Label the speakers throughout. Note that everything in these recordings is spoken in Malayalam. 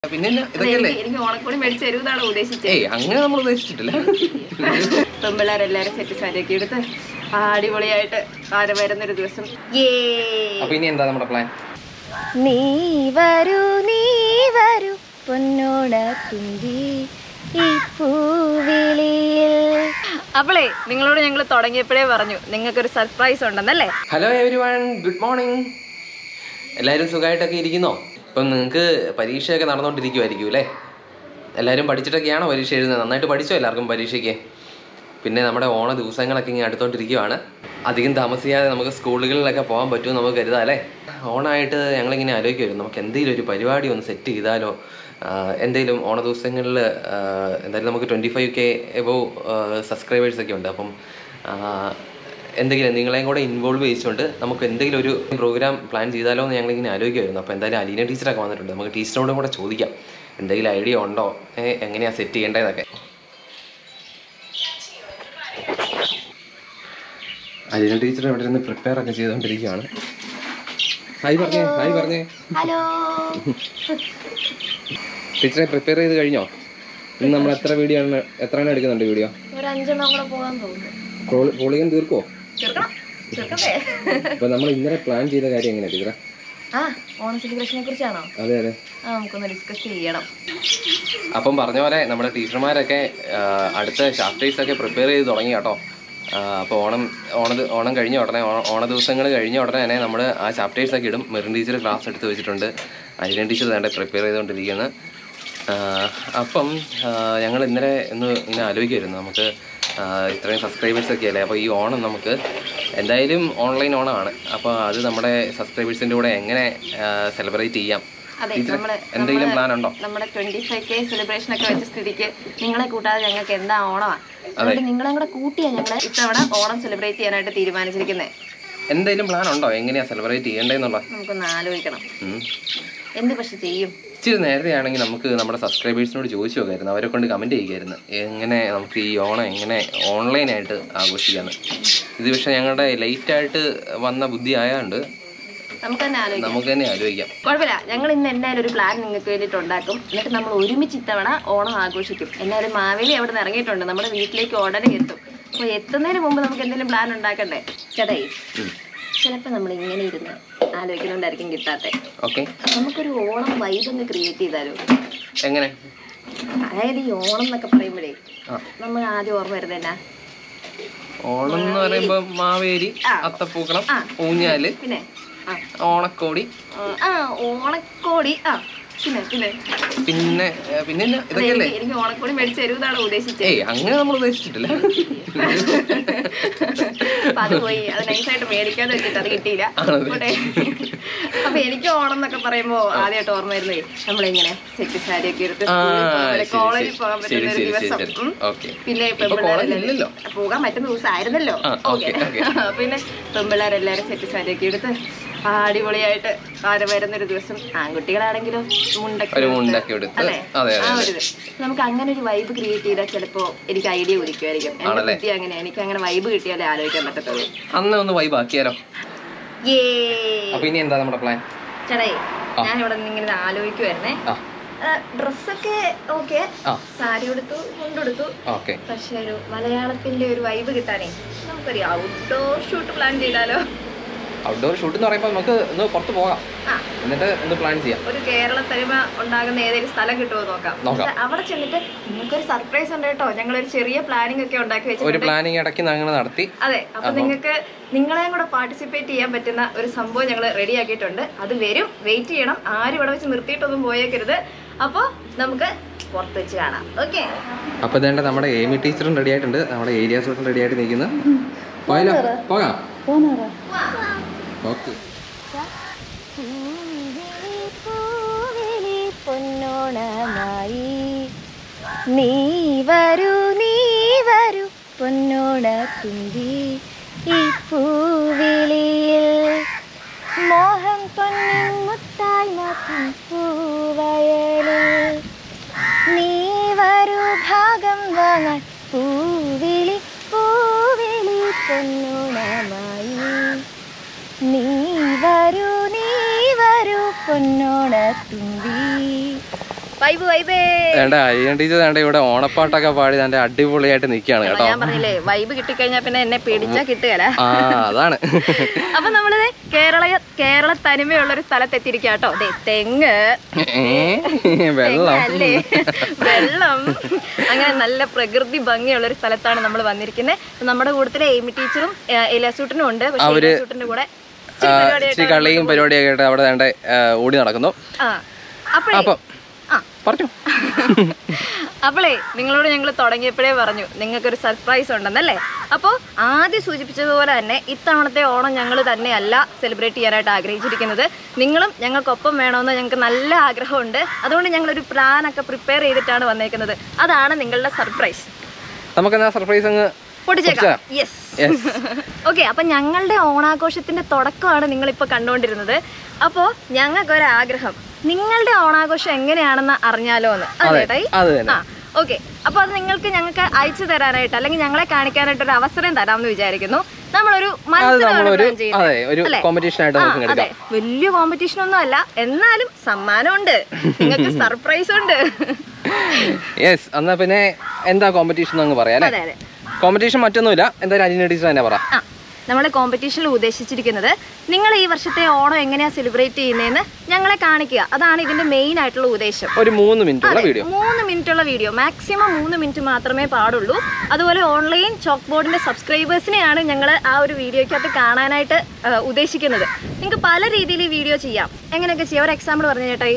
Speaker 1: പിന്നെ എന്നാ? ഇതൊക്കെയല്ലേ
Speaker 2: എനിക്ക് എനിക്ക് ഓണക്കോടി മേടിച്ച് തരുമെന്നാണ് ഉദ്ദേശിച്ചത്
Speaker 1: ഏയ് അങ്ങനെ നമ്മൾ ഉദ്ദേശിച്ചിട്ടില്ല
Speaker 2: പെമ്പിള്ളേരെല്ലാരും സെറ്റ് സാരിയൊക്കെ എടുത്ത് അടിപൊളിയായിട്ട് ആര് വരുന്നൊരു ദിവസം ഏ
Speaker 1: അപ്പൊ ഇനി എന്താ നമ്മുടെ പ്ലാൻ
Speaker 2: നീ വരൂ നീ വരൂ പൊന്നോട തുമ്പി ഈ പൂവിളിയിൽ അപ്പോളേ നിങ്ങളോട് ഞങ്ങൾ തുടങ്ങിയപ്പോഴേ പറഞ്ഞു നിങ്ങൾക്കൊരു സർപ്രൈസ് ഉണ്ടെന്നല്ലേ
Speaker 1: hello everyone good morning എല്ലാവരും സുഖമായിട്ടൊക്കെ ഇരിക്കുന്നോ ഇപ്പം നിങ്ങൾക്ക് പരീക്ഷയൊക്കെ നടന്നുകൊണ്ടിരിക്കുമായിരിക്കും അല്ലേ എല്ലാവരും പഠിച്ചിട്ടൊക്കെയാണോ പരീക്ഷ എഴുതുന്നത് നന്നായിട്ട് പഠിച്ചോ എല്ലാവർക്കും പരീക്ഷയ്ക്ക് പിന്നെ നമ്മുടെ ഓണ ദിവസങ്ങളൊക്കെ ഇങ്ങനെ അടുത്തോണ്ടിരിക്കുവാണ് അധികം താമസിയാതെ നമുക്ക് സ്കൂളുകളിലൊക്കെ പോകാൻ പറ്റുമെന്ന് നമുക്ക് കരുതാം അല്ലേ ഓണമായിട്ട് ഞങ്ങളിങ്ങനെ ആലോചിക്കുമായിരുന്നു നമുക്ക് എന്തെങ്കിലും ഒരു പരിപാടി ഒന്ന് സെറ്റ് ചെയ്താലോ ആഹ് എന്തെങ്കിലും ഓണ ദിവസങ്ങളിൽ എന്തായാലും നമുക്ക് twenty five K above subscribers ഒക്കെ ഉണ്ട് അപ്പം ആഹ് എന്തെങ്കിലും നിങ്ങളെയും കൂടെ ഇൻവോൾവ് ചെയ്യിച്ചുകൊണ്ട് നമുക്ക് എന്തെങ്കിലും ഒരു പ്രോഗ്രാം പ്ലാൻ ചെയ്താലോ എന്ന് ഞങ്ങളിങ്ങനെ ആലോചിക്കുമായിരുന്നു അപ്പോൾ എന്തായാലും അലീന ടീച്ചറൊക്കെ വന്നിട്ടുണ്ട് നമുക്ക് ടീച്ചറിനോടും കൂടെ ചോദിക്കാം എന്തെങ്കിലും ഐഡിയ ഉണ്ടോ ഏഹ് എങ്ങനെയാണ് സെറ്റ് ചെയ്യേണ്ടതെന്നൊക്കെ അലീന ടീച്ചർ ഇവിടെ ഇരുന്ന് പ്രിപ്പയർ ഒക്കെ ചെയ്തുകൊണ്ടിരിക്കുകയാണ് ഹായ് പറഞ്ഞേ ഹായ് പറഞ്ഞേ
Speaker 2: ഹലോ
Speaker 1: ടീച്ചറെ പ്രിപ്പയർ ചെയ്ത് കഴിഞ്ഞോ ഇന്ന് നമ്മൾ എത്ര വീഡിയോ ആണ് എത്ര എണ്ണം എടുക്കുന്നുണ്ട് വീഡിയോ
Speaker 2: ഒരു അഞ്ചെണ്ണം കൂടെ പോകാൻ തോന്നുന്നു
Speaker 1: പോളിയൻ തീർക്കോ
Speaker 2: തീർക്കണം തീർക്കണ്ടേ
Speaker 1: അപ്പൊ നമ്മൾ ഇന്നലെ പ്ലാൻ ചെയ്ത കാര്യം എങ്ങനെയാ ടീച്ചറെ
Speaker 2: ആ ഓണ സെലിബ്രേഷനെ കുറിച്ചാണോ
Speaker 1: അതെ അതെ
Speaker 2: ആ നമുക്കൊന്ന് ഡിസ്കസ് ചെയ്യണം
Speaker 1: അപ്പം പറഞ്ഞ പോലെ നമ്മുടെ ടീച്ചർമാരൊക്കെ ആ, അടുത്ത ചാപ്റ്റേഴ്സ് ഒക്കെ പ്രിപ്പയർ ചെയ്ത് തുടങ്ങി കേട്ടോ അപ്പോൾ ഓണം ഓണ ദി- ഓണം കഴിഞ്ഞ ഉടനെ ഓണ- ഓണ ദിവസങ്ങൾ കഴിഞ്ഞ ഉടനെ തന്നെ നമ്മൾ ആ ചാപ്റ്റേഴ്സ് ഒക്കെ ഇടും മെറിൻ ടീച്ചർ ക്ലാസ് എടുത്ത് വെച്ചിട്ടുണ്ട് അനിയൻ ടീച്ചർ വേണ്ട പ്രിപ്പയർ ചെയ്തുകൊണ്ടിരിക്കുന്നത് ആ, അപ്പം ഞങ്ങൾ ഇന്നലെ ഒന്ന് ഇങ്ങനെ ആലോചിക്കുമായിരുന്നു നമുക്ക് ആ, ഇത്രയും സബ്സ്ക്രൈബേഴ്സ് ഒക്കെ അല്ലേ അപ്പോൾ ഈ ഓണം നമുക്ക് എന്തായാലും ഓൺലൈൻ ഓണമാണ് അപ്പോൾ അത് നമ്മുടെ സബ്സ്ക്രൈബേഴ്സിൻ്റെ കൂടെ എങ്ങനെ സെലിബ്രേറ്റ് ചെയ്യാം
Speaker 2: അതെ
Speaker 1: ടീച്ചറെ
Speaker 2: നമ്മള്
Speaker 1: എന്തെങ്കിലും പ്ലാൻ ഉണ്ടോ
Speaker 2: നമ്മുടെ ട്വന്റി ഫൈവ് കെ സെലിബ്രേഷൻ ഒക്കെ വെച്ച സ്ഥിതിക്ക് നിങ്ങളെ കൂട്ടാതെ ഞങ്ങൾക്ക് എന്താ ഓണമാ അതുകൊണ്ട് നിങ്ങളെ കൂടെ കൂട്ടിയാ ഞങ്ങള് ഇത്തവണ ഓണം സെലിബ്രേറ്റ് ചെയ്യാനായിട്ട് തീരുമാനിച്ചിരിക്കുന്നത്
Speaker 1: എന്തെങ്കിലും പ്ലാൻ ഉണ്ടോ എങ്ങനെയാ സെലിബ്രേറ്റ് ചെയ്യേണ്ടതെന്നുള്ള
Speaker 2: നമുക്കൊന്ന് ആലോചിക്കണം
Speaker 1: ഉം.
Speaker 2: എന്ത് പക്ഷെ ചെയ്യും
Speaker 1: ഇച്ചിരി നേരത്തെ ആണെങ്കിൽ നമുക്ക് നമ്മുടെ സബ്സ്ക്രൈബേഴ്സിനോട് ചോദിച്ചു നോക്കായിരുന്നു അവരെ കൊണ്ട് കമൻറ്റ് ചെയ്യുമായിരുന്നു എങ്ങനെ നമുക്ക് ഈ ഓണം എങ്ങനെ ഓൺലൈനായിട്ട് ആഘോഷിക്കാന്ന് ഇത് പക്ഷേ ഞങ്ങളുടെ ലേറ്റായിട്ട് വന്ന ബുദ്ധി ആയതുകൊണ്ട്
Speaker 2: നമുക്ക് തന്നെ ആലോചിക്കാം
Speaker 1: നമുക്ക് തന്നെ ആലോചിക്കാം
Speaker 2: കുഴപ്പമില്ല ഞങ്ങൾ ഇന്ന് എന്തായാലും ഒരു പ്ലാൻ നിങ്ങൾക്ക് വേണ്ടിയിട്ട് ഉണ്ടാക്കും എന്നിട്ട് നമ്മൾ ഒരുമിച്ച് ഇത്തവണ ഓണം ആഘോഷിക്കും എന്നാലും മാവേലി അവിടെ നിന്ന് ഇറങ്ങിയിട്ടുണ്ട് നമ്മുടെ വീട്ടിലേക്ക് ഉടനെ എത്തും അപ്പോൾ എത്തുന്നതിന് മുമ്പ് നമുക്ക് എന്തെങ്കിലും പ്ലാൻ ഉണ്ടാക്കണ്ടേ ചേട്ടേ
Speaker 1: ഉം.
Speaker 2: ചിലപ്പോൾ നമ്മൾ ഇങ്ങനെ ഇരുന്ന് ആലോചിക്കുന്നുണ്ടായിരിക്കും കിട്ടാത്തെ
Speaker 1: ഓക്കെ
Speaker 2: നമുക്കൊരു ഓണം വൈബ് ഒന്ന് ക്രിയേറ്റ് ചെയ്താലോ
Speaker 1: എങ്ങനെ
Speaker 2: അതായത് ഈ ഓണം എന്നൊക്കെ പറയുമ്പോഴേ
Speaker 1: ആ
Speaker 2: നമ്മൾ ആദ്യം ഓർമ്മ വരുന്നതന്നാ
Speaker 1: ഓണം എന്ന് പറയുമ്പോൾ മാവേലി
Speaker 2: ആ.
Speaker 1: അത്തപ്പൂക്കളം
Speaker 2: ആ.
Speaker 1: ഊഞ്ഞാല്
Speaker 2: പിന്നെ ആ
Speaker 1: ഓണക്കോടി
Speaker 2: ആ ഓണക്കോടി ആ പിന്നെ പിന്നെ
Speaker 1: പിന്നെ ഏ, പിന്നെ എന്നാ? ഇതൊക്കെയല്ലേ
Speaker 2: എനിക്ക് എനിക്ക് ഓണക്കോടി മേടിച്ച് തരുമെന്നാണ് ഉദ്ദേശിച്ചത്
Speaker 1: ഏയ് അങ്ങനെ നമ്മൾ ഉദ്ദേശിച്ചിട്ടില്ല
Speaker 2: അപ്പൊ അത് പോയി അത് നൈസായിട്ട് മേടിക്കാന്ന് വെച്ചിട്ട് അത് കിട്ടിയില്ല
Speaker 1: ആണല്ലേ?
Speaker 2: പോട്ടെ. അപ്പൊ എനിക്ക് ഓണം എന്നൊക്കെ പറയുമ്പോ ആദ്യമായിട്ട് ഓർമ്മ വരുന്നേ നമ്മളിങ്ങനെ സെറ്റ് സാരി ഒക്കെ എടുത്ത്
Speaker 1: ആ,
Speaker 2: സ്കൂളിൽ
Speaker 1: ശരി,
Speaker 2: കോളേജിൽ
Speaker 1: ശരി.
Speaker 2: പോകാൻ
Speaker 1: ശരി,
Speaker 2: പറ്റുന്ന ഒരു
Speaker 1: ശരി,
Speaker 2: ദിവസം
Speaker 1: ശരി.
Speaker 2: ഉം.
Speaker 1: ഓക്കെ.
Speaker 2: പിന്നെ
Speaker 1: ഇപ്പൊ
Speaker 2: പെമ്പിള്ളേരെല്ലാരും
Speaker 1: കോളേജ് ഇല്ലല്ലോ.
Speaker 2: പോകാൻ പറ്റുന്ന ദിവസം ആയിരുന്നല്ലോ
Speaker 1: ആ,
Speaker 2: ഓക്കെ
Speaker 1: ഓക്കെ, ഓക്കെ.
Speaker 2: പിന്നെ പെമ്പിള്ളേരെല്ലാരും സെറ്റ് സാരി ഒക്കെ എടുത്ത് അടിപൊളിയായിട്ട് ആര് വരുന്നൊരു ദിവസം ആൺകുട്ടികളാണെങ്കിലോ മുണ്ടൊക്കെ
Speaker 1: ഒരു
Speaker 2: എടുത്ത്,
Speaker 1: മുണ്ടൊക്കെ എടുത്ത്,
Speaker 2: അല്ലേ?
Speaker 1: അതെ,
Speaker 2: ആ
Speaker 1: അതെ,
Speaker 2: ഒരു ഇത്. നമുക്ക് അങ്ങനെ ഒരു വൈബ് ക്രിയേറ്റ് ചെയ്താൽ ചിലപ്പോ എനിക്ക് ഐഡിയ ഉദിക്കുമായിരിക്കും എന്റെ
Speaker 1: ആണല്ലേ?
Speaker 2: ബുദ്ധി അങ്ങനെ എനിക്ക് അങ്ങനെ വൈബ് കിട്ടിയാലേ ആലോചിക്കാൻ പറ്റത്തുള്ളൂ
Speaker 1: അന്ന് ഒന്ന് വൈബ് ആക്കിയാലോ
Speaker 2: ഏ
Speaker 1: അപ്പൊ ഇനി എന്താ നമ്മുടെ പ്ലാൻ
Speaker 2: ചേട്ടേ
Speaker 1: ആ.
Speaker 2: ഞാൻ ഇവിടെ നിന്ന് ഇങ്ങനെ ആലോചിക്കുമായിരുന്നേ
Speaker 1: ആ
Speaker 2: ഡ്രസ്സൊക്കെ ഓക്കെ
Speaker 1: ആ
Speaker 2: സാരി ഉടുത്തു മുണ്ടെടുത്തു
Speaker 1: ഓക്കെ
Speaker 2: പക്ഷെ ഒരു മലയാളത്തിന്റെ ഒരു വൈബ് കിട്ടാനേ നമുക്കൊരു ഔട്ട്ഡോർ ഷൂട്ട് പ്ലാൻ ചെയ്താലോ
Speaker 1: ഔട്ട്ഡോർ ഷൂട്ട് എന്ന് പറയുമ്പോൾ നമുക്ക് ഒന്ന് പുറത്ത് പോകാം
Speaker 2: ആ
Speaker 1: എന്നിട്ട് ഒന്ന് പ്ലാൻ ചെയ്യാം
Speaker 2: ഒരു കേരള തനിമ ഉണ്ടാകുന്ന ഏതെങ്കിലും സ്ഥലം കിട്ടുമോ നോക്കാം
Speaker 1: നോക്കാം.
Speaker 2: എന്നിട്ട് അവിടെ ചെന്നിട്ട് നിങ്ങൾക്കൊരു സർപ്രൈസ് ഉണ്ട് കേട്ടോ ഞങ്ങളൊരു ചെറിയ പ്ലാനിങ് ഒക്കെ ഉണ്ടാക്കി
Speaker 1: ഒരു
Speaker 2: വെച്ചിട്ടുണ്ട്
Speaker 1: പ്ലാനിങ് ഇടയ്ക്ക് ഞങ്ങൾ നടത്തി
Speaker 2: അതെ അപ്പൊ നിങ്ങൾക്ക് നിങ്ങളെയും കൂടെ പാർട്ടിസിപ്പേറ്റ് ചെയ്യാൻ പറ്റുന്ന ഒരു സംഭവം ഞങ്ങൾ റെഡി ആക്കിയിട്ടുണ്ട് അത് വരും വെയിറ്റ് ചെയ്യണം ആരും ഇവിടെ വെച്ച് നിർത്തിയിട്ടൊന്നും പോയേക്കരുത് അപ്പോൾ നമുക്ക് പുറത്ത് വെച്ച് കാണാം ഓക്കെ
Speaker 1: അപ്പോൾ ഇതേണ്ട നമ്മുടെ എമി ടീച്ചറും റെഡി ആയിട്ടുണ്ട് നമ്മുടെ ഏരിയ സൂട്ടും റെഡി ആയിട്ട് നിൽക്കുന്നു പോയാലോ പോകാം ഓക്കെ
Speaker 2: പൊന്നോണമായി നീ വരൂ നീ വരൂ പൊന്നോണ തുമ്പി ഈ പൂവിളിയിൽ മോഹം പൊന്നിൻ മുത്തായി മാറ്റും പൂവയലിൽ നീ വരൂ ഭാഗം വാങ്ങാൻ പൂവിളി പൂവിളി പൊന്നോണമായി നീ വരൂ നീ വരൂ പൊന്നോണ തുമ്പി വൈബ് വൈബേ
Speaker 1: വേണ്ട അയ്യൻ ടീച്ചർ വേണ്ട ഇവിടെ ഓണപ്പാട്ടൊക്കെ പാടി നല്ല അടിപൊളിയായിട്ട് നിൽക്കുകയാണ് കേട്ടോ
Speaker 2: ഞാൻ പറഞ്ഞില്ലേ വൈബ് കിട്ടിക്കഴിഞ്ഞാൽ പിന്നെ എന്നെ പേടിച്ചാ കിട്ടുകയല്ല
Speaker 1: ആ അതാണ്
Speaker 2: അപ്പൊ നമ്മള് കേരള കേരള തനിമയുള്ള ഒരു സ്ഥലത്ത് എത്തിയിരിക്കുക കേട്ടോ ദേ തെങ്ങ്
Speaker 1: ഏ, വെള്ളം
Speaker 2: അല്ലേ വെള്ളം അങ്ങനെ നല്ല പ്രകൃതി ഭംഗിയുള്ള ഒരു സ്ഥലത്താണ് നമ്മൾ വന്നിരിക്കുന്നത് നമ്മുടെ കൂട്ടത്തിലെ എയ്മി ടീച്ചറും എലാസൂട്ടനും ഉണ്ട് പക്ഷേ എലാസൂട്ടിന്റെ കൂടെ
Speaker 1: ആ, ഇച്ചിരി കളിയും പരിപാടിയൊക്കെ ആയിട്ട് അവിടെ വേണ്ട ഓടി നടക്കുന്നു
Speaker 2: ആ അപ്പഴേ
Speaker 1: അപ്പം
Speaker 2: ആ
Speaker 1: പറഞ്ഞു
Speaker 2: അപ്പോളേ നിങ്ങളോട് ഞങ്ങൾ തുടങ്ങിയപ്പോഴേ പറഞ്ഞു നിങ്ങൾക്കൊരു സർപ്രൈസ് ഉണ്ടെന്നല്ലേ അപ്പോൾ ആദ്യം സൂചിപ്പിച്ചതുപോലെ തന്നെ ഇത്തവണത്തെ ഓണം ഞങ്ങൾ തന്നെയല്ല സെലിബ്രേറ്റ് ചെയ്യാനായിട്ട് ആഗ്രഹിച്ചിരിക്കുന്നത് നിങ്ങളും ഞങ്ങൾക്കൊപ്പം വേണമെന്ന് ഞങ്ങൾക്ക് നല്ല ആഗ്രഹമുണ്ട് അതുകൊണ്ട് ഞങ്ങളൊരു പ്ലാൻ ഒക്കെ പ്രിപ്പയർ ചെയ്തിട്ടാണ് വന്നേക്കുന്നത് അതാണ് നിങ്ങളുടെ സർപ്രൈസ്
Speaker 1: നമുക്കെന്നാ സർപ്രൈസ് അങ്ങ്
Speaker 2: പൊട്ടിച്ചേക്കാം യെസ് ഓക്കെ അപ്പൊ ഞങ്ങളുടെ ഓണാഘോഷത്തിന്റെ തുടക്കമാണ് നിങ്ങൾ ഇപ്പൊ കണ്ടുകൊണ്ടിരുന്നത് അപ്പോൾ ഞങ്ങൾക്കൊരാഗ്രഹം നിങ്ങളുടെ ഓണാഘോഷം എങ്ങനെയാണെന്ന് അറിഞ്ഞാലോ എന്ന് അതെ ചേട്ടായി
Speaker 1: അത് തന്നെ
Speaker 2: ആ ഓക്കെ അപ്പൊ അത് നിങ്ങൾക്ക് ഞങ്ങൾക്ക് അയച്ചു തരാനായിട്ട് അല്ലെങ്കിൽ ഞങ്ങളെ കാണിക്കാനായിട്ട് ഒരു അവസരം തരാമെന്ന് വിചാരിക്കുന്നു നമ്മളൊരു
Speaker 1: അത്
Speaker 2: മത്സരമാണ്
Speaker 1: നമ്മളൊരു
Speaker 2: plan ചെയ്യുന്നത്
Speaker 1: അതെ ഒരു
Speaker 2: അല്ലേ?
Speaker 1: കോമ്പറ്റീഷൻ ആയിട്ട്
Speaker 2: ആ,
Speaker 1: നമുക്ക്
Speaker 2: അതെ
Speaker 1: എടുക്കാം
Speaker 2: വലിയ കോമ്പറ്റീഷൻ ഒന്നും അല്ല എന്നാലും സമ്മാനമുണ്ട് നിങ്ങൾക്ക് സർപ്രൈസ് ഉണ്ട്
Speaker 1: യെസ് എന്നാ പിന്നെ എന്താ കോമ്പറ്റീഷൻ അങ്ങ് പറയാം അല്ലേ
Speaker 2: അതെ അതെ
Speaker 1: കോമ്പറ്റീഷൻ മറ്റൊന്നുമില്ല എന്തായാലും അജിന ടീച്ചർ തന്നെ പറ
Speaker 2: ആ നമ്മൾ കോമ്പറ്റീഷനിൽ ഉദ്ദേശിച്ചിരിക്കുന്നത് നിങ്ങൾ ഈ വർഷത്തെ ഓണം എങ്ങനെയാണ് സെലിബ്രേറ്റ് ചെയ്യുന്നതെന്ന് ഞങ്ങളെ കാണിക്കുക അതാണ് ഇതിന്റെ മെയിൻ ആയിട്ടുള്ള ഉദ്ദേശം
Speaker 1: ഒരു മൂന്ന് മിനിറ്റ് ഉള്ള വീഡിയോ
Speaker 2: മൂന്ന് മിനിറ്റ് ഉള്ള വീഡിയോ മാക്സിമം മൂന്ന് മിനിറ്റ് മാത്രമേ പാടുള്ളൂ അതുപോലെ ഓൺലൈൻ ചോക്ക് ബോർഡിന്റെ സബ്സ്ക്രൈബേഴ്സിനെയാണ് ഞങ്ങൾ ആ ഒരു വീഡിയോയ്ക്കകത്ത് കാണാനായിട്ട് ആ, ഉദ്ദേശിക്കുന്നത് നിങ്ങൾക്ക് പല രീതിയിൽ ഈ വീഡിയോ ചെയ്യാം എങ്ങനെയൊക്കെ ചെയ്യാം ഒരു എക്സാമ്പിൾ പറഞ്ഞു ചേട്ടായി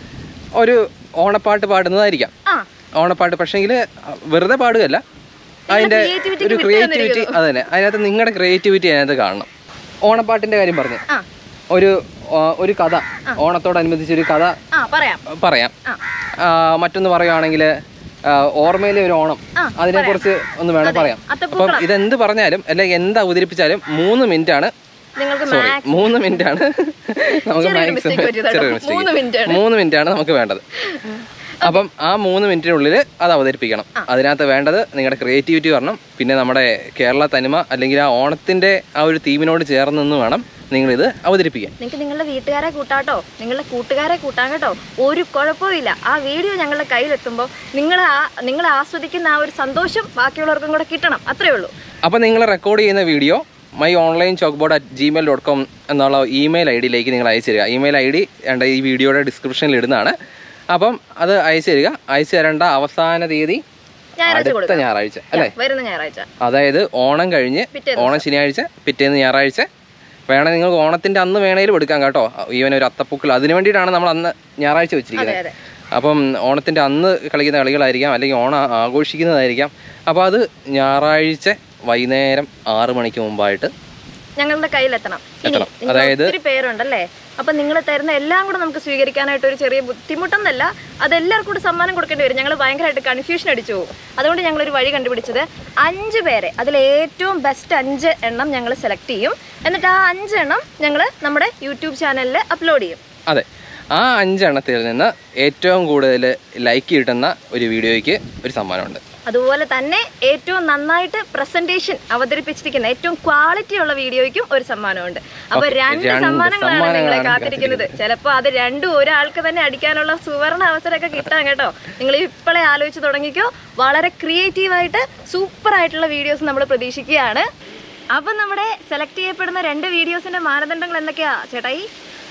Speaker 1: ഒരു ഓണപ്പാട്ട് പാടുന്നതായിരിക്കാം
Speaker 2: ആ
Speaker 1: ഓണപ്പാട്ട് പക്ഷേങ്കിൽ വെറുതെ പാടുകയല്ല അതിന്റെ
Speaker 2: creativity
Speaker 1: ഒരു
Speaker 2: വിട്ട്
Speaker 1: ക്രിയേറ്റിവിറ്റി അത് തന്നെ അതിനകത്ത് നിങ്ങളുടെ ക്രിയേറ്റിവിറ്റി അതിനകത്ത് കാണണം ഓണപ്പാട്ടിന്റെ കാര്യം പറഞ്ഞു
Speaker 2: ആ
Speaker 1: ഒരു ആ, ഒരു കഥ ഓണത്തോടനുബന്ധിച്ച് ഒരു കഥ
Speaker 2: ആ പറയാം
Speaker 1: പറയാം
Speaker 2: ആ
Speaker 1: ആ, മറ്റൊന്ന് പറയുകയാണെങ്കിൽ ഓർമ്മയിലെ ഒരു ഓണം
Speaker 2: ആ,
Speaker 1: അതിനെക്കുറിച്ച് ഒന്ന് വേണം പറയാം
Speaker 2: അത്തപ്പൂക്കളം.
Speaker 1: അപ്പം ഇതെന്ത് പറഞ്ഞാലും അല്ലെങ്കിൽ എന്ത് അവതരിപ്പിച്ചാലും മൂന്ന് മിനിറ്റ് ആണ്
Speaker 2: നിങ്ങൾക്ക്
Speaker 1: സോറി മൂന്ന് മിനിറ്റ് ആണ് നമുക്ക്
Speaker 2: ചെറിയൊരു
Speaker 1: maximum-
Speaker 2: mistake പറ്റിയതാണ്.
Speaker 1: ചെറിയൊരു mistake.
Speaker 2: മൂന്ന് minute ആണ്.
Speaker 1: മൂന്ന് മിനിറ്റ് ആണ് നമുക്ക് വേണ്ടത് അപ്പം ആ മൂന്ന് മിനിറ്റിനുള്ളിൽ അത് അവതരിപ്പിക്കണം അതിനകത്ത് വേണ്ടത് നിങ്ങളുടെ ക്രിയേറ്റിവിറ്റി വരണം പിന്നെ നമ്മുടെ കേരള തനിമ അല്ലെങ്കിൽ ആ ഓണത്തിന്റെ ആ ഒരു തീമിനോട് ചേർന്ന് നിന്ന് വേണം നിങ്ങളിത് അവതരിപ്പിക്കാൻ
Speaker 2: നിങ്ങൾക്ക് നിങ്ങളുടെ വീട്ടുകാരെ കൂട്ടാട്ടോ നിങ്ങളുടെ കൂട്ടുകാരെ കൂട്ടാൻ കേട്ടോ ഒരു കുഴപ്പമില്ല ആ വീഡിയോ ഞങ്ങളുടെ കയ്യിലെത്തുമ്പോൾ നിങ്ങൾ ആ നിങ്ങൾ ആസ്വദിക്കുന്ന ആ ഒരു സന്തോഷം ബാക്കിയുള്ളവർക്കും കൂടെ കിട്ടണം അത്രേ ഉള്ളൂ
Speaker 1: അപ്പോൾ നിങ്ങൾ റെക്കോർഡ് ചെയ്യുന്ന video my online chalkboard at Gmail dot com എന്നുള്ള ഇമെയിൽ ഐ ഡിയിലേക്ക് നിങ്ങൾ അയച്ചു തരിക ഇമെയിൽ ഐ ഡി വേണ്ട ഈ വീഡിയോയുടെ ഡിസ്ക്രിപ്ഷനിൽ ഇടുന്നതാണ് അപ്പം അത് അയച്ചു തരിക അയച്ചു തരേണ്ട അവസാന തീയതി
Speaker 2: ഞായറാഴ്ച
Speaker 1: അടുത്ത
Speaker 2: കൊടുക്കാം
Speaker 1: ഞായറാഴ്ച അല്ലേ
Speaker 2: വരുന്ന ഞായറാഴ്ച
Speaker 1: അതായത് ഓണം കഴിഞ്ഞ്
Speaker 2: പിറ്റേ
Speaker 1: ഓണം ശനിയാഴ്ച പിറ്റേന്ന് ഞായറാഴ്ച വേണേ നിങ്ങൾക്ക് ഓണത്തിന്റെ അന്ന് വേണേലും എടുക്കാം കേട്ടോ ഈവൻ ഒരു അത്തപ്പൂക്കൾ അതിന് വേണ്ടിയിട്ടാണ് നമ്മൾ അന്ന് ഞായറാഴ്ച
Speaker 2: അതെ
Speaker 1: വെച്ചിരിക്കുന്നത്
Speaker 2: അതെ
Speaker 1: അപ്പം ഓണത്തിന്റെ അന്ന് കളിക്കുന്ന കളികളായിരിക്കാം അല്ലെങ്കിൽ ഓണം ആഘോഷിക്കുന്നതായിരിക്കാം അപ്പോൾ അത് ഞായറാഴ്ച വൈകുന്നേരം ആറ് മണിക്ക് മുമ്പായിട്ട്
Speaker 2: ഞങ്ങളുടെ കയ്യിലെത്തണം ഇനി
Speaker 1: എത്തണം.
Speaker 2: നിങ്ങൾ
Speaker 1: അതായത്
Speaker 2: ഒത്തിരി പേരുണ്ടല്ലേ അപ്പൊ നിങ്ങൾ തരുന്ന എല്ലാം കൂടെ നമുക്ക് സ്വീകരിക്കാനായിട്ട് ഒരു ചെറിയ ബുദ്ധിമുട്ടെന്നല്ല അതെല്ലാവർക്കും കൂടെ സമ്മാനം കൊടുക്കേണ്ടി വരും ഞങ്ങൾ ഭയങ്കരമായിട്ട് കൺഫ്യൂഷൻ അടിച്ചു പോകും അതുകൊണ്ട് ഞങ്ങൾ ഒരു വഴി കണ്ടുപിടിച്ചത് അഞ്ച് പേരെ അതിൽ ഏറ്റവും ബെസ്റ്റ് അഞ്ച് എണ്ണം ഞങ്ങൾ സെലക്ട് ചെയ്യും എന്നിട്ട് ആ അഞ്ചെണ്ണം ഞങ്ങൾ നമ്മുടെ യൂട്യൂബ് ചാനലിൽ അപ്ലോഡ് ചെയ്യും
Speaker 1: അതെ ആ അഞ്ചെണ്ണത്തിൽ നിന്ന് ഏറ്റവും കൂടുതൽ ലൈക്ക് കിട്ടുന്ന ഒരു വീഡിയോയ്ക്ക് ഒരു സമ്മാനമുണ്ട്
Speaker 2: അതുപോലെ തന്നെ ഏറ്റവും നന്നായിട്ട് പ്രസന്റേഷൻ അവതരിപ്പിച്ചിരിക്കുന്ന ഏറ്റവും ക്വാളിറ്റി ഉള്ള വീഡിയോയ്ക്കും ഒരു സമ്മാനമുണ്ട് അപ്പൊ
Speaker 1: Okay,
Speaker 2: രണ്ട്
Speaker 1: രണ്ട്
Speaker 2: സമ്മാനങ്ങളാണ് നിങ്ങളെ
Speaker 1: സമ്മാനങ്ങളാണ്
Speaker 2: കാത്തിരിക്കുന്നത് ചിലപ്പോ അത് രണ്ടും ഒരാൾക്ക് തന്നെ അടിക്കാനുള്ള സുവർണ അവസരമൊക്കെ കിട്ടാൻ കേട്ടോ നിങ്ങൾ ഇപ്പോഴേ ആലോചിച്ച് തുടങ്ങിക്കോ വളരെ ക്രിയേറ്റീവായിട്ട് സൂപ്പർ ആയിട്ടുള്ള വീഡിയോസ് നമ്മൾ പ്രതീക്ഷിക്കുകയാണ് അപ്പൊ നമ്മുടെ സെലക്ട് ചെയ്യപ്പെടുന്ന രണ്ട് വീഡിയോസിന്റെ മാനദണ്ഡങ്ങൾ എന്തൊക്കെയാ ചേട്ടായി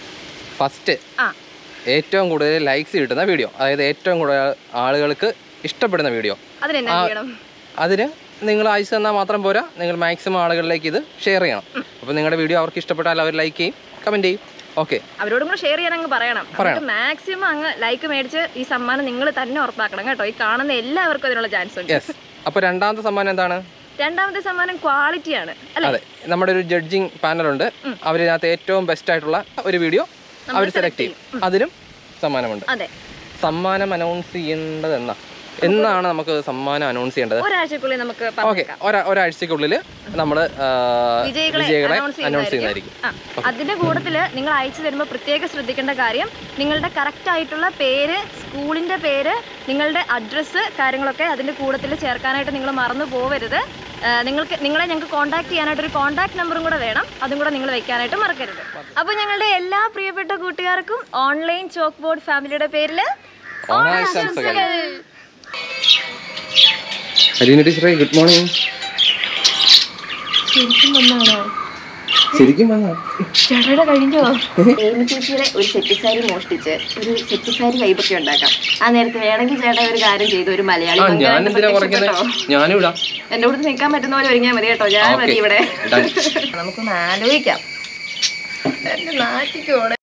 Speaker 1: ഫസ്റ്റ്
Speaker 2: ആ
Speaker 1: ഏറ്റവും കൂടുതൽ ലൈക്സ് കിട്ടുന്ന വീഡിയോ അതായത് ഏറ്റവും കൂടുതൽ ആളുകൾക്ക് ഇഷ്ടപ്പെടുന്ന വീഡിയോ
Speaker 2: അതിനെന്നാ ചെയ്യണം
Speaker 1: അതിന് നിങ്ങൾ അയച്ചു തന്നാൽ മാത്രം പോരാ നിങ്ങൾ മാക്സിമം ആളുകളിലേക്ക് ഇത് ഷെയർ ചെയ്യണം അപ്പോൾ നിങ്ങളുടെ വീഡിയോ അവർക്ക് ഇഷ്ടപ്പെട്ടാൽ അവർ ലൈക്ക് ചെയ്യും കമൻറ്റ് ചെയ്യും ഓക്കെ
Speaker 2: അവരോടും കൂടെ ഷെയർ ചെയ്യാൻ അങ്ങ് പറയണം എന്നിട്ട് മാക്സിമം അങ്ങ് ലൈക്ക് മേടിച്ച് ഈ സമ്മാനം നിങ്ങൾ തന്നെ ഉറപ്പാക്കണം കേട്ടോ ഈ കാണുന്ന എല്ലാവർക്കും അതിനുള്ള ചാൻസ് ഉണ്ട്
Speaker 1: യെസ് അപ്പോൾ രണ്ടാമത്തെ സമ്മാനം എന്താണ്
Speaker 2: രണ്ടാമത്തെ സമ്മാനം ക്വാളിറ്റിയാണ് അല്ലെ
Speaker 1: അതെ നമ്മുടെ ഒരു ജഡ്ജിങ് പാനലുണ്ട് അവരിനകത്ത് ഏറ്റവും ബെസ്റ്റ് ആയിട്ടുള്ള ഒരു വീഡിയോ അവർ സെലക്ട് ചെയ്യും അതിനും സമ്മാനമുണ്ട്
Speaker 2: അതെ
Speaker 1: സമ്മാനം അനൗൺസ് ചെയ്യേണ്ടത് എന്നാ എന്നാണ് നമുക്ക് സമ്മാനം അനൗൺസ് ചെയ്യേണ്ടത്
Speaker 2: ഒരാഴ്ചക്കുള്ളിൽ നമുക്ക്
Speaker 1: ഓക്കെ ഒരാഴ്ചക്കുള്ളിൽ നമ്മൾ
Speaker 2: വിജയികളെ
Speaker 1: വിജയികളെ
Speaker 2: announce
Speaker 1: അനൗൺസ്
Speaker 2: ചെയ്യുന്നതായിരിക്കും.
Speaker 1: ചെയ്യുന്നതായിരിക്കും
Speaker 2: ആ, അതിന്റെ കൂട്ടത്തില് നിങ്ങൾ അയച്ചു തരുമ്പോൾ പ്രത്യേകം ശ്രദ്ധിക്കേണ്ട കാര്യം നിങ്ങളുടെ കറക്റ്റ് ആയിട്ടുള്ള പേര് സ്കൂളിന്റെ പേര് നിങ്ങളുടെ അഡ്രസ്സ് കാര്യങ്ങളൊക്കെ അതിന്റെ കൂട്ടത്തിൽ ചേർക്കാനായിട്ട് നിങ്ങൾ മറന്നു പോവരുത് ആ, നിങ്ങൾക്ക് നിങ്ങളെ ഞങ്ങൾക്ക് കോൺടാക്ട് ചെയ്യാനായിട്ട് ഒരു കോൺടാക്ട് നമ്പറും കൂടെ വേണം അതും കൂടെ നിങ്ങൾ വെക്കാനായിട്ട് മറക്കരുത് അപ്പോൾ ഞങ്ങളുടെ എല്ലാ പ്രിയപ്പെട്ട കൂട്ടുകാർക്കും ഓൺലൈൻ ചോക്ക് ബോർഡ് ഫാമിലിയുടെ പേരിൽ
Speaker 1: ഓണാശംസകൾ അരീന ടീച്ചറെ ഗുഡ് മോർണിംഗ്
Speaker 2: ശരിക്കും വന്നാണോ
Speaker 1: ശരിക്കും വന്നോ
Speaker 2: ചേട്ടയുടെ കഴിഞ്ഞോ ഏമി ചേച്ചിയുടെ ഒരു സെറ്റ് സാരി മോഷ്ടിച്ച് ഒരു സെറ്റ് സാരി വൈബൊക്കെ ഉണ്ടാക്കാം ആ നേരത്തെ വേണമെങ്കിൽ ചേട്ടാ ഒരു കാര്യം ചെയ്തു ഒരു മലയാളി
Speaker 1: ആ
Speaker 2: മംഗലം
Speaker 1: ഞാൻ
Speaker 2: എന്ന്
Speaker 1: എന്തിനാ
Speaker 2: പ്രത്യക്ഷപ്പെട്ടോ.
Speaker 1: കുറയ്ക്കുന്നത് ഞാനും ഇടാം
Speaker 2: എന്റെ കൂടെ നിൽക്കാൻ പറ്റുന്ന പോലെ ഒരുങ്ങിയാൽ മതി കേട്ടോ ഞാൻ
Speaker 1: ഓക്കേ.
Speaker 2: മതി ഇവിടെ
Speaker 1: Done.
Speaker 2: നമുക്കൊന്ന് ആലോചിക്കാം എന്നെ നാട്ടിക്കോടെ